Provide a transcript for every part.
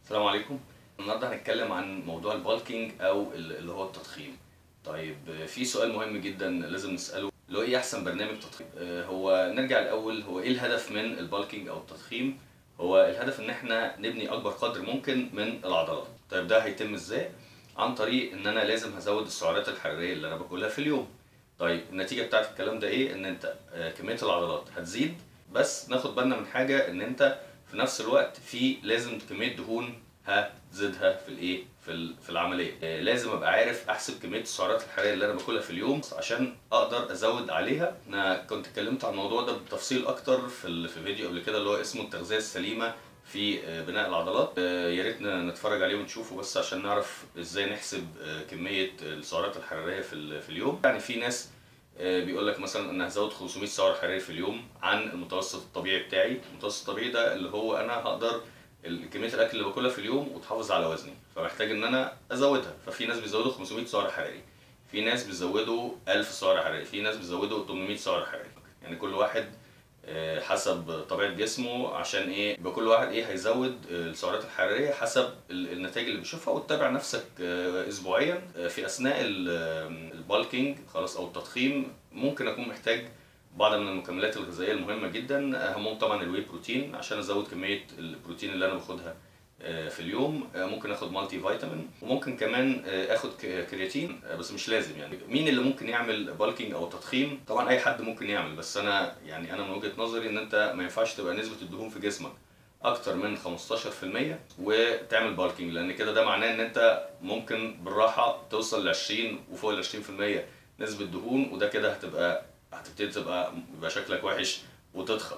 السلام عليكم النهارده هنتكلم عن موضوع البالكينج او اللي هو التضخيم طيب في سؤال مهم جدا لازم نساله اللي هو ايه احسن برنامج تضخيم آه، هو نرجع الاول هو ايه الهدف من البالكينج او التضخيم هو الهدف ان احنا نبني اكبر قدر ممكن من العضلات طيب ده هيتم ازاي عن طريق ان انا لازم هزود السعرات الحراريه اللي انا باكلها في اليوم طيب النتيجه بتاعت الكلام ده ايه ان انت آه، كميه العضلات هتزيد بس ناخد بالنا من حاجه ان انت في نفس الوقت في لازم كميه دهون هتزيدها في الايه في ال- في العمليه آه، لازم ابقى عارف احسب كميه السعرات الحراريه اللي انا باكلها في اليوم عشان اقدر ازود عليها انا كنت اتكلمت عن الموضوع ده بتفصيل اكتر في ال- في فيديو قبل كده اللي هو اسمه التغذيه السليمه في آه، بناء العضلات آه، يا ريت نتفرج عليه ونشوفه بس عشان نعرف ازاي نحسب آه، كميه السعرات الحراريه في ال- في اليوم يعني في ناس بيقول لك مثلا انا هزود 500 سعر حراري في اليوم عن المتوسط الطبيعي بتاعي المتوسط الطبيعي ده اللي هو انا هقدر ال- كميه الاكل اللي باكلها في اليوم وتحافظ على وزني فمحتاج ان انا ازودها ففي ناس بيزودوا 500 سعر حراري في ناس بيزودوا 1000 سعر حراري في ناس بيزودوا 800 سعر حراري يعني كل واحد آه، حسب طبيعه جسمه عشان ايه يبقى كل واحد ايه هيزود آه، السعرات الحراريه حسب ال- النتائج اللي بيشوفها وتتابع نفسك آه، اسبوعيا آه، في اثناء ال- آه، البالكينج خلاص او التضخيم ممكن اكون محتاج بعض من المكملات الغذائيه المهمه جدا اهمهم طبعا الواي بروتين عشان ازود كميه البروتين اللي انا باخدها آه، في اليوم آه، ممكن اخد مالتي فيتامين وممكن كمان آه، اخد ك- كرياتين آه، بس مش لازم يعني مين اللي ممكن يعمل بالكينج او تضخيم طبعا اي حد ممكن يعمل بس انا يعني انا من وجهه نظري ان انت ما ينفعش تبقى نسبه الدهون في جسمك اكتر من 15% وتعمل بالكينج لان كده ده معناه ان انت ممكن بالراحه توصل ل 20 وفوق ال 20% نسبه دهون وده كده هتبقى هتبتدي تبقى يبقى شكلك وحش وتضخم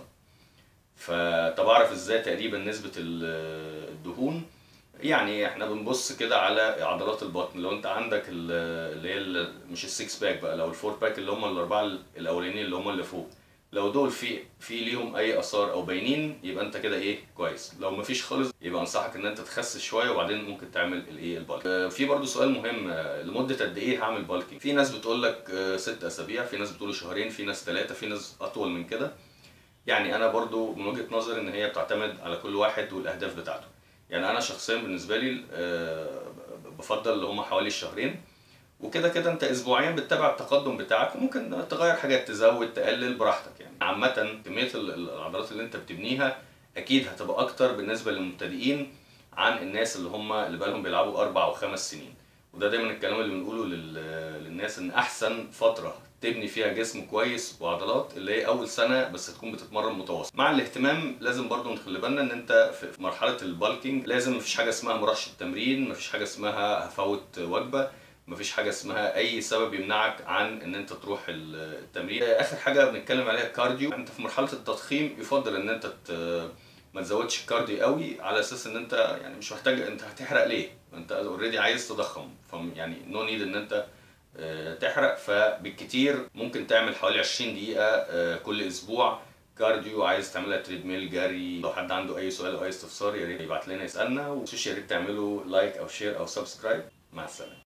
فطب اعرف ازاي تقريبا نسبه ال- الدهون يعني احنا بنبص كده على عضلات البطن لو انت عندك ال- اللي هي ال- مش السكس باك بقى لو الفور باك اللي هم الاربعه الاولانيين اللي هم اللي فوق لو دول في في ليهم اي اثار او باينين يبقى انت كده ايه كويس لو مفيش خالص يبقى انصحك ان انت تخسس شويه وبعدين ممكن تعمل الايه البالك آه، في برضو سؤال مهم آه، لمده قد ايه هعمل بالكينج في ناس بتقول لك آه، ست اسابيع في ناس بتقول شهرين في ناس ثلاثه في ناس اطول من كده يعني انا برضو من وجهة نظري ان هي بتعتمد على كل واحد والاهداف بتاعته يعني انا شخصيا بالنسبة لي آه، بفضل اللي هم حوالي الشهرين وكده كده انت اسبوعيا بتتابع التقدم بتاعك وممكن تغير حاجات تزود تقلل براحتك يعني عامة كمية ال- ال- العضلات اللي انت بتبنيها اكيد هتبقى اكتر بالنسبة للمبتدئين عن الناس اللي هم اللي بقالهم بيلعبوا اربع او خمس سنين وده دايما الكلام اللي بنقوله لل- للناس ان احسن فتره تبني فيها جسم كويس وعضلات اللي هي اول سنه بس تكون بتتمرن متواصل مع الاهتمام لازم برضو نخلي بالنا ان انت في في مرحله البالكينج لازم مفيش حاجه اسمها مرشد تمرين مفيش حاجه اسمها هفوت وجبه مفيش حاجه اسمها اي سبب يمنعك عن ان انت تروح ال- التمرين اخر حاجه بنتكلم عليها كارديو انت في مرحله التضخيم يفضل ان انت ت- ما تزودش الكارديو قوي على اساس ان انت يعني مش محتاج انت هتحرق ليه انت اوريدي عايز تضخم فم يعني نو نيد ان انت آه، تحرق فبالكتير ممكن تعمل حوالي 20 دقيقة آه، كل أسبوع كارديو عايز تعملها تريد ميل جري لو حد عنده أي سؤال أو أي استفسار يا ريت يبعت لنا يسألنا ومتنسوش يا ريت تعملوا لايك أو شير أو سبسكرايب مع السلامة